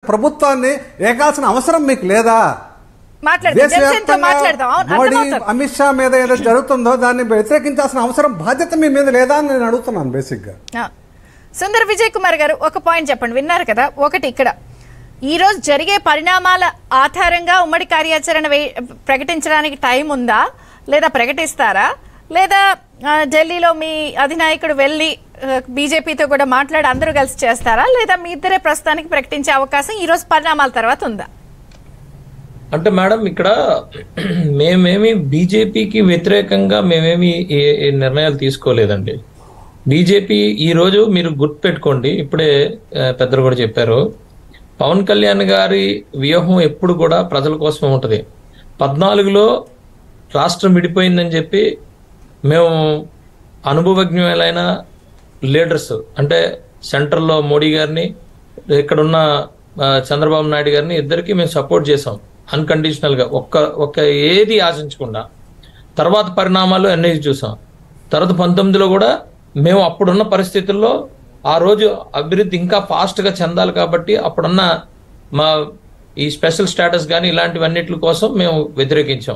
ప్రభుత్వాన్ని ఏకాల్సిన అవసరం మీకు లేదా మాట్లాడదాం జనసేనతో దేశవ్యాప్తంగా మాట్లాడదాం అవును, మోడీ అర్థమవుతుంది. అమిత్ షా మీద ఏదో జరుగుతుందో దాన్ని వ్యతిరేకించాల్సిన అవసరం బాధ్యత మీ మీద లేదా అని నేను అడుగుతున్నాను బేసిక్ గా ఆ. సుందర్ విజయ్ కుమార్ గారు ఒక పాయింట్ చెప్పండి విన్నారు కదా ఒకటి ఇక్కడ ఈ రోజు జరిగే పరిణామాల ఆధారంగా ఉమ్మడి కార్యాచరణ వే- ప్రకటించడానికి టైం ఉందా లేదా ప్రకటిస్తారా లేదా ఆ, ఢిల్లీలో మీ అధినాయకుడు వెళ్ళి ఆ, బీజేపీతో కూడా మాట్లాడి అందరూ కలిసి చేస్తారా లేదా మీ ఇద్దరే ప్రస్తుతానికి ప్రకటించే అవకాశం ఈ రోజు పరిణామాల తర్వాత ఉందా అంటే మేడం ఇక్కడ మేమేమి బీజేపీకి వ్యతిరేకంగా మేమేమి ఏ ఏ నిర్ణయాలు తీసుకోలేదండి బీజేపీ ఈ రోజు మీరు గుర్తుపెట్టుకోండి ఇప్పుడే ఆ, పెద్దలు కూడా చెప్పారు పవన్ కళ్యాణ్ గారి వ్యూహం ఎప్పుడు కూడా ప్రజల కోసమే ఉంటుంది పద్నాలుగులో రాష్ట్రం విడిపోయిందని చెప్పి మేము అనుభవజ్ఞులైన లీడర్స్ అంటే సెంట్రల్లో మోడీ గారిని ఇక్కడున్న ఆ, చంద్రబాబు నాయుడు గారిని ఇద్దరికి మేము సపోర్ట్ చేసాం అన్కండిషనల్ గా ఒక్క ఒక్క ఏది ఆశించకుండా తర్వాత పరిణామాలు అన్నీ చూసాం తర్వాత పంతొమ్మిదిలో కూడా మేము అప్పుడున్న పరిస్థితుల్లో ఆ రోజు అభివృద్ధి ఇంకా ఫాస్ట్ గా చెందాలి కాబట్టి అప్పుడున్న మా ఈ స్పెషల్ స్టేటస్ కానీ ఇలాంటివన్నిటి కోసం మేము వ్యతిరేకించాం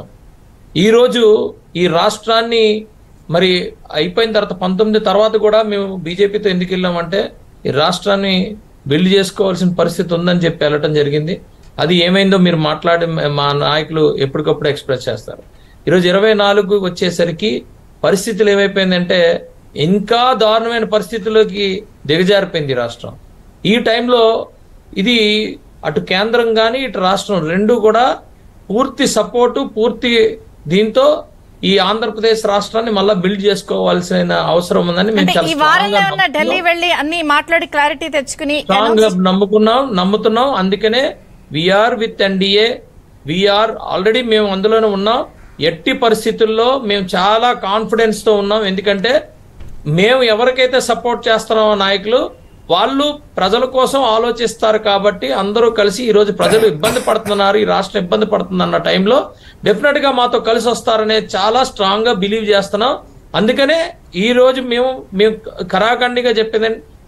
ఈ రోజు ఈ రాష్ట్రాన్ని మరి అయిపోయిన తర్వాత పంతొమ్మిది తర్వాత కూడా మేము బీజేపీతో ఎందుకు వెళ్ళామంటే ఈ రాష్ట్రాన్ని బిల్డ్ చేసుకోవాల్సిన పరిస్థితి ఉందని చెప్పి వెళ్ళటం జరిగింది అది ఏమైందో మీరు మాట్లాడి మా నాయకులు ఎప్పటికప్పుడు ఎక్స్ప్రెస్ చేస్తారు ఈరోజు ఇరవై నాలుగు వచ్చేసరికి పరిస్థితులు ఏమైపోయిందంటే ఇంకా దారుణమైన పరిస్థితుల్లోకి దిగజారిపోయింది ఈ రాష్ట్రం ఈ టైంలో ఇది అటు కేంద్రం కానీ ఇటు రాష్ట్రం రెండు కూడా పూర్తి సపోర్టు పూర్తి దీంతో ఈ ఆంధ్రప్రదేశ్ రాష్ట్రాన్ని మళ్ళా బిల్డ్ చేసుకోవాల్సిన అవసరం ఉందని మేము అంటే చాలా ఈ వారంలో strong గా ఏమన్నా ఢిల్లీ వెళ్ళి అన్ని మాట్లాడి క్లారిటీ తెచ్చుకుని స్ట్రాంగ్ గా నమ్ముకున్నాం నమ్ముతున్నాం అందుకనే we're with NDA we're already మేము అందులోనే ఉన్నాం ఎట్టి పరిస్థితుల్లో మేము చాలా కాన్ఫిడెన్స్ తో ఉన్నాం ఎందుకంటే మేము ఎవరికైతే సపోర్ట్ చేస్తున్నామో నాయకులు వాళ్ళు ప్రజల కోసం ఆలోచిస్తారు కాబట్టి అందరూ కలిసి ఈ రోజు ప్రజలు ఇబ్బంది పడుతున్నారు ఈ రాష్ట్రం ఇబ్బంది పడుతుంది అన్న టైంలో డెఫినెట్ గా మాతో కలిసి వస్తారనే చాలా స్ట్రాంగ్ గా బిలీవ్ చేస్తున్నాం అందుకనే ఈ రోజు మేము మేము కరాఖండిగా చెప్పేది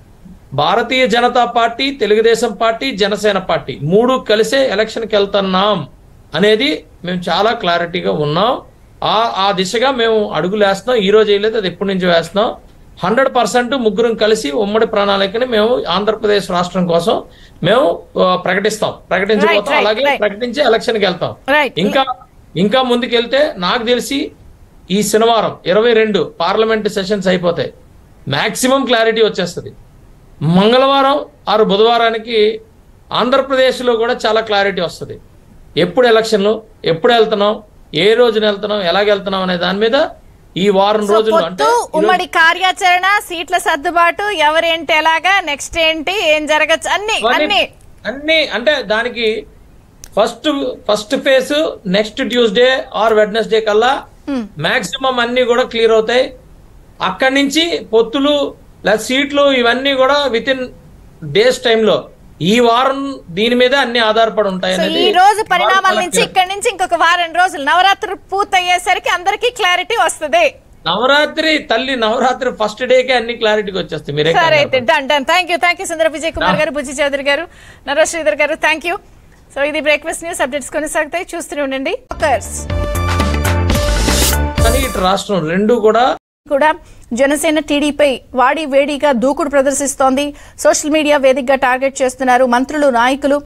Bharatiya Janata party Telugu Desam party Janasena party మూడు కలిసే ఎలక్షన్కి వెళ్తున్నాం అనేది మేము చాలా క్లారిటీగా ఉన్నాం ఆ ఆ దిశగా మేము అడుగులు వేస్తున్నాం ఈ రోజు వేయలేదు అది ఎప్పటి నుంచి వేస్తున్నాం హండ్రెడ్ పర్సెంట్ ముగ్గురం కలిసి ఉమ్మడి ప్రణాళికని మేము ఆంధ్రప్రదేశ్ రాష్ట్రం కోసం మేము ఆ, ప్రకటిస్తాం ప్రకటించబోతాం Right, right, అలాగే right. ప్రకటించి ఎలక్షన్కి వెళ్తాం Right. ఇంకా ఇంకా ముందుకెళ్తే నాకు తెలిసి ఈ శనివారం ఇరవై రెండు పార్లమెంట్ సెషన్స్ అయిపోతాయి మాక్సిమం క్లారిటీ వచ్చేస్తుంది మంగళవారం ఆరు బుధవారానికి ఆంధ్రప్రదేశ్లో కూడా చాలా క్లారిటీ వస్తుంది ఎప్పుడు ఎలక్షన్లు ఎప్పుడు వెళ్తున్నాం ఏ రోజున వెళ్తున్నాం ఎలాగ వెళ్తున్నాం అనే దాని మీద ఈ వారం సో రోజులు అంటే పొత్తు ఈరోజు- ఉమ్మడి కార్యాచరణ సీట్ల సర్దుబాటు ఎవరేంటి ఎలాగా నెక్స్ట్ ఏంటి ఏం జరగచ్చు అన్ని అన్ని అన్ని అంటే దానికి first first phase next Tuesday or Wednesday కల్లా మాక్సిమం అన్ని కూడా క్లియర్ అవుతాయి అక్కడి నుంచి పొత్తులు లేదా సీట్లు ఇవన్నీ కూడా విత్ ఇన్ డేస్ టైంలో ఈ వారం దీని మీద అన్ని ఆధారపడి ఉంటాయి సో అనేది ఈ రోజు పరిణామాల చాలా నుంచి clear. ఇక్కడ నుంచి ఇంకొక వారం రోజులు నవరాత్రి పూర్తయ్యేసరికి అందరికీ క్లారిటీ వస్తుంది నవరాత్రి తల్లి నవరాత్రి ఫస్ట్ డేకే అన్ని క్లారిటీకి వచ్చేస్తాయి మీరే సరే అయితే done done thank you thank you Sundara Vijay Kumar garu Bujji Chowdary garu Naresh Sridhar garu thank you so ఇది బ్రేక్ఫాస్ట్ న్యూస్ అప్డేట్స్ కొనసాగుతాయి చూస్తూనే ఉండండి Workers కానీ ఇటు రాష్ట్రం రెండు కూడా కూడా జనసేన టీడీపై వాడి వేడిగా దూకుడు ప్రదర్శిస్తోంది సోషల్ మీడియా వేదికగా టార్గెట్ చేస్తున్నారు మంత్రులు నాయకులు